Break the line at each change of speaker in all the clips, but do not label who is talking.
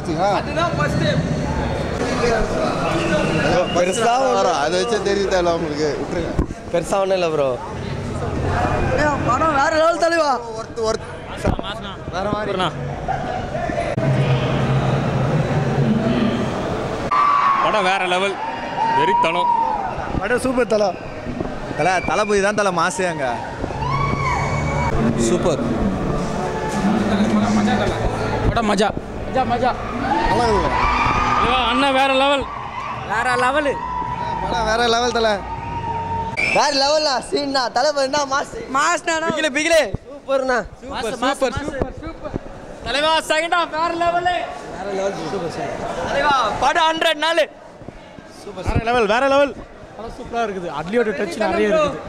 பார்த்தீங்களா
பெருசா
வரும் அதை வச்சே தெரியும் தேவை உங்களுக்கு விட்டுருங்க
பெருசா ஒன்றும் இல்லை ப்ரோ
படம் வேற லெவல் தலைவா
ஒருத்து ஒருத்து
வேற மாதிரி
படம் வேற லெவல் வெறித்தனம்
படம் சூப்பர் தலை
தலை தளபதி தான் தலை மாசு அங்க சூப்பர்
படம் மஜா
மஜா மஜா
நல்லா இருக்கும்
அண்ணன் வேற லெவல்
வேற லெவலு
படம் வேற லெவல் தலை
வேற லெவல்னா சீன்னா தளபதினா மாசு
மாஸ்னா
பிகிலே பிகிலே சூப்பர்ண்ணா
சூப்பர் சூப்பர்
தலைவா செகண்ட் ஆஃப் வேற லெவல்
தலைவா படம் ஹண்ட்ரட் நாள்
வேற லெவல் வேற லெவல்
படம் சூப்பராக இருக்குது அட்லியோட டச் நிறைய இருக்குது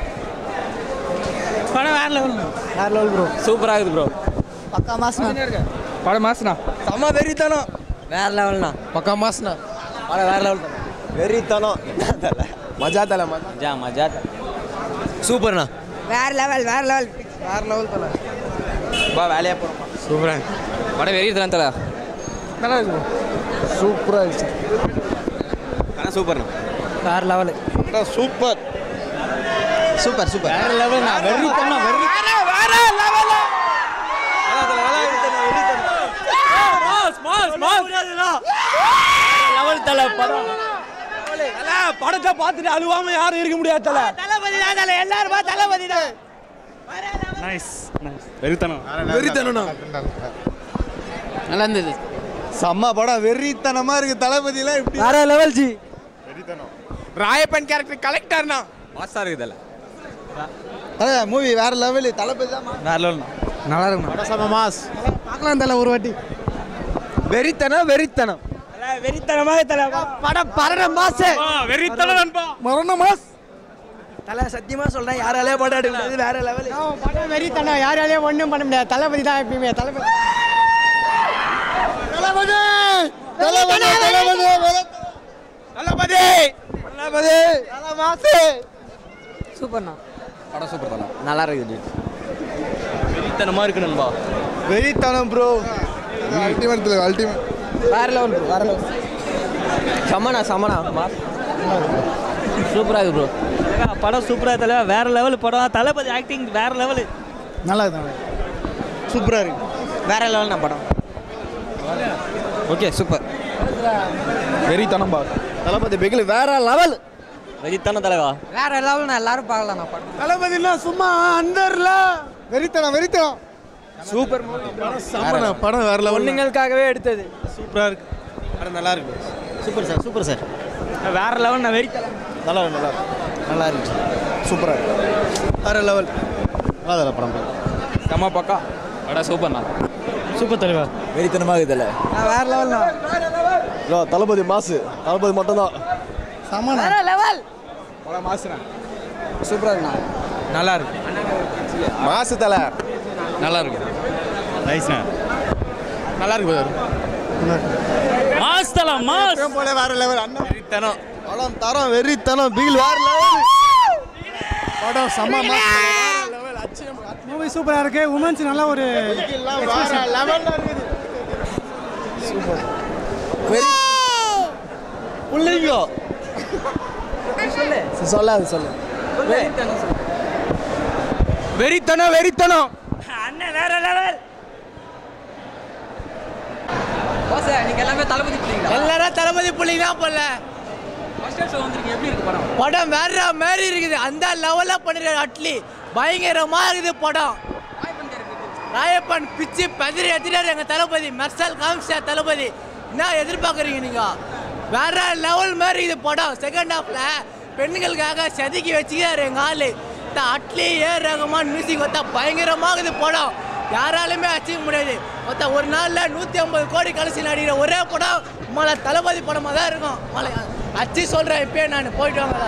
படம் வேற லெவல்
வேற லெவல் ப்ரோ
சூப்பரா இருக்குது ப்ரோ
பக்கா மாசம்
படம் மாசுண்ணா
செம்ம வெறித்தனம்
வேற லெவல்னா
பக்கா மாசுண்ணா
படம் வேற லெவல் வெறித்தனம் என்ன தலை மஜா தலை மஜா
மஜா மஜா
சூப்பர்ண்ணா
வேற லெவல் வேற லெவல்
வேற லெவல் தலை
பா வேலையா போகிறோம்
சூப்பராக
படம் வெறித்தனம் தலை
நல்லா இருக்கு ப்ரோ
சூப்பராக இருந்துச்சு
ஆனால் சூப்பர்ண்ணா
வேற லெவல்
படம் சூப்பர்
சூப்பர் சூப்பர்
வேற லெவல் நான் வெறித்தனம் வெறி
லெவல் தலை படம்
படத்தை பார்த்துட்டு அழுவாம யாரும் இருக்க முடியாது தலை
தளபதி தான் தலை எல்லாரும் பா தளபதி தான்
நைஸ் நைஸ் வெறித்தனம்
வெறித்தனம்ண்ணா
நல்லா இருந்தது
செம்ம படம் வெறித்தனமா இருக்கு தளபதிலாம் இப்படி
வேற லெவல் ஜி
ராயப்பன் கேரக்டர் கலெக்டர்னா
மாசா இருக்குது தலை
தலை மூவி வேற லெவல் தளபதி தான்
வேற லெவல்
நல்லா இருக்கும்
படம் செம்ம மாஸ்
பார்க்கலாம் தலை ஒரு வாட்டி
வெறித்தனம் வெறித்தனம்
வெறித்தனமாக தலை படம் பரண மாசு
வெறித்தனம் நண்பா
மரண மாஸ்
தலை சத்தியமா சொல்றேன் யாராலே படம் எடுக்க முடியாது வேற லெவல்
படம் வெறித்தனம் யாராலையும் ஒன்றும் பண்ண முடியாது தளபதி தான் எப்பயுமே தளபதி
தளபதி தளபதி தளபதி
தளபதி தளபதி தலை மாசு
சூப்பர்ண்ணா
படம் சூப்பர் தலை நல்லா இருக்குது வெறித்தனமா இருக்கு நண்பா
வெறித்தனம் ப்ரோ அல்டிமேட் அல்டிமேட்
வேற லெவல் ப்ரோ வேற லெவல்
சமனா சமனா
சூப்பரா இருக்கு ப்ரோ படம் சூப்பரா தலை வேற லெவல் படம் தளபதி ஆக்டிங் வேற லெவல்
நல்லா இருக்கு சூப்பராக இருக்கு
வேற லெவல் நான் படம் ஓகே சூப்பர் வெறித்தனம் பா
தளபதி பிகில் வேற லெவல்
வெறித்தனம் தலைவா
வேற லெவல் நான் எல்லாரும் பார்க்கலாம் நான் படம்
தளபதினா சும்மா அந்தர்ல
வெறித்தனம் வெறித்தனம்
சூப்பர்
செம்மண்ணா படம் வேற லெவல்
பொண்ணுங்களுக்காகவே எடுத்தது
சூப்பராக இருக்கு படம் நல்லா இருக்கு
சூப்பர் சார் சூப்பர் சார்
வேற லெவல் நான் வெறித்தலை
நல்லா இருக்கு நல்லா இருக்கு நல்லா இருந்துச்சு சூப்பராக இருக்கு வேற லெவல் நல்லா படம்
செம்ம பக்கா படம் சூப்பர்ண்ணா
சூப்பர் தலைவா
வெறித்தனமா இருக்குது தலை
வேற லெவல்
தளபதி மாசு தளபதி மட்டும்தான் சமண்ணா
வேற லெவல்
படம் மாசுண்ணா
சூப்பரா இருக்குண்ணா
நல்லா இருக்கு
மாசு தலை
நல்லா இருக்கு
நைஸ்ண்ணா
நல்லா இருக்கு brother.
மாஸ் தலை மாஸ்
போல வேற லெவல் அண்ணா
வெறித்தனம்
படம் தரம் வெறித்தனம் பிகில் வேற லெவல் படம் செம்ம
மூவி சூப்பராக இருக்கு உமன்ஸ் நல்ல ஒரு
வேற லெவல்ல இருக்குது
புள்ளிங்கோ சொல்லாது சொல்லு வெறித்தனம் வெறித்தனம்
அண்ணன் வேற லெவல் போச நீங்க எல்லாமே தளபதி பிடிங்களா
எல்லாரும் தளபதி புள்ளிங்க தான் போல
ஃபர்ஸ்ட் ஷோ வந்திருக்கீங்க எப்படி இருக்கு படம்
படம் வேற மாதிரி இருக்குது அந்த லெவல்ல பண்ணிடுற அட்லி பயங்கரமா இருக்குது படம் ராயப்பன் பிச்சு பதிரி எடுத்துட்டாரு எங்க தளபதி மெர்சல் காமிச்சா தளபதி என்ன எதிர்பார்க்குறீங்க நீங்க வேற லெவல் மாதிரி இது படம் செகண்ட் ஹாஃப்ல பெண்களுக்காக செதுக்கி வச்சுக்கிறாரு எங்க ஆளு இந்த அட்லி ஏ ரகமான் மியூசிக் வந்தா பயங்கரமா இது படம் யாராலுமே அச்சிக்க முடியாது மொத்த ஒரு நாள்ல நூத்தி ஐம்பது கோடி கலசி நடிக்கிற ஒரே படம் மலை தளபதி படமா தான் இருக்கும் மலை அச்சு சொல்றேன் இப்பயே நான் போயிட்டு வாங்க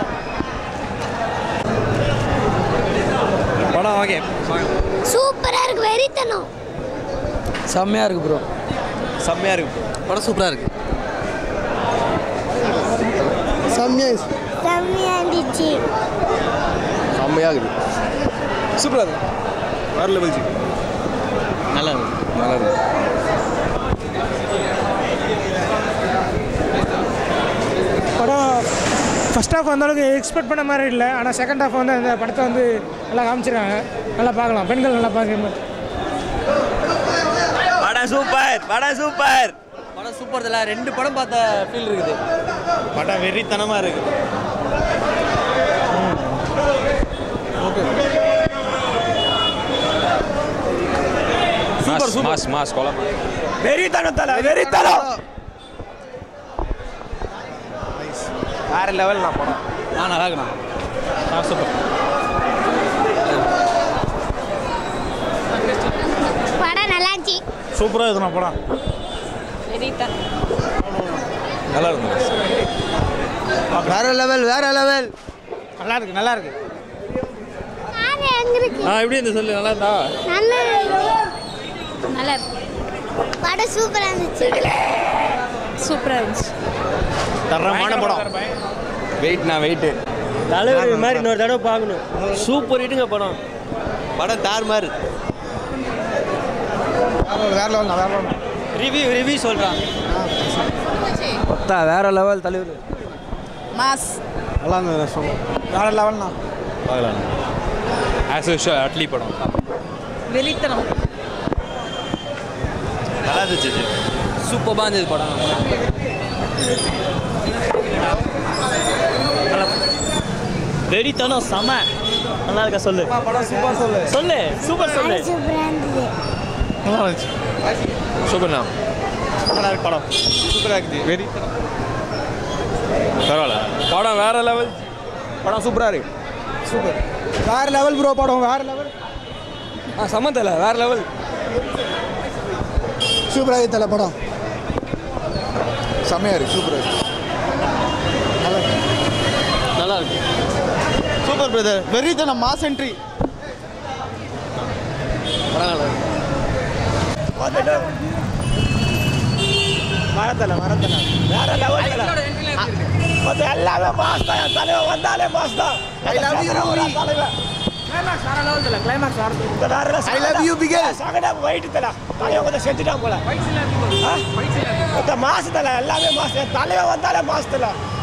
படம் ஓகே
சூப்பரா இருக்கு வெறித்தனம்
செம்மையா இருக்கு ப்ரோ
செம்மையா இருக்கு படம் சூப்பரா இருக்கு
செம்மையா
செம்மையா இருந்துச்சு
செம்மையா இருக்குது சூப்பரா இருக்கு வேற லெவல் ஜி நல்லா இருக்கு நல்லா இருக்கு
ஃபஸ்ட் ஹாஃப் அந்த அளவுக்கு எக்ஸ்பெக்ட் பண்ண மாதிரி இல்லை ஆனால் செகண்ட் ஹாஃப் வந்து அந்த படத்தை வந்து நல்லா காமிச்சிருக்காங்க நல்லா பார்க்கலாம் பெண்கள் நல்லா பார்க்குற மாதிரி
படம் சூப்பர் படம் சூப்பர்
படம் சூப்பர் தல ரெண்டு படம் பார்த்த ஃபீல் இருக்குது
படம் வெறித்தனமாக இருக்குது
மாஸ் மாஸ் மாஸ் கொலை
வெறித்தனம் தல வெறித்தனம் வேற லெவல் நான் படம்
ஆ நல்லா இருக்குண்ணா ஆ சூப்பர்
படம் நல்லா இருந்துச்சு
சூப்பராக இருக்குண்ணா படம்
நல்லா இருக்கும்
வேற லெவல் வேற லெவல் நல்லா இருக்கு நல்லா இருக்கு
யாரு எங்க இருக்கு
ஆ எப்படி இந்த சொல்லு நல்லா இருந்தா
நல்லா நல்லா இருக்கு படம் சூப்பரா இருந்துச்சு சூப்பரா இருந்துச்சு
தரமான படம்
வெயிட்ண்ணா வெயிட்டு
தலைவர் மாதிரி இன்னொரு தடவை பார்க்கணும் சூப்பர் ஹிட்டுங்க படம்
படம் தார் மாதிரி வேற லெவல் வேற லெவல்
ரிவ்யூ ரிவ்யூ சொல்கிறான் வேற லெவல் தலைவர்
மாஸ்
நல்லா இருந்தது வேற லெவல்ண்ணா
பார்க்கலாம் ஆஸ் யூஷுவல் அட்லி படம்
வெளித்தனம்
நல்லா இருந்துச்சு
சூப்பராக இருந்தது படம் வெறித்தனம் செம நல்லா இருக்கா சொல்லு
படம் சூப்பர் சொல்லு
சொல்லு சூப்பர் சொல்லு
சூப்பரா இருந்தது
நல்லா இருந்துச்சு
சூப்பர்ண்ணா
நல்லா இருக்கு படம் சூப்பராக இருக்குது வெறி
பரவாயில்ல படம் வேற லெவல்
படம் சூப்பரா இருக்கு
சூப்பர் வேற லெவல் ப்ரோ படம் வேற லெவல்
ஆ சம்மந்தல வேற லெவல்
சூப்பராக இருக்கு தலை படம் செம்மையாக இருக்கு சூப்பராக இருக்கு
நல்லா இருக்கு
சூப்பர் பிரதர் வெறித்தனம் மாஸ் என்ட்ரி
மரத்தல மரத்தல வேற லெவல் மத்த எல்லாமே மாஸ் தான் என் தலைவன் வந்தாலே மாஸ் தான் ஐ லவ் யூ தலைவன் கிளைமாக்ஸ் வேற லெவல் தல கிளைமாக்ஸ் வேற
ஐ லவ் யூ பிகே
சகடா வெயிட் தல தலைவன் கொஞ்சம் செஞ்சுட்டான் போல இந்த மாசத்துல எல்லாமே மாஸ் என் தலைவன் வந்தாலே மாஸ் தல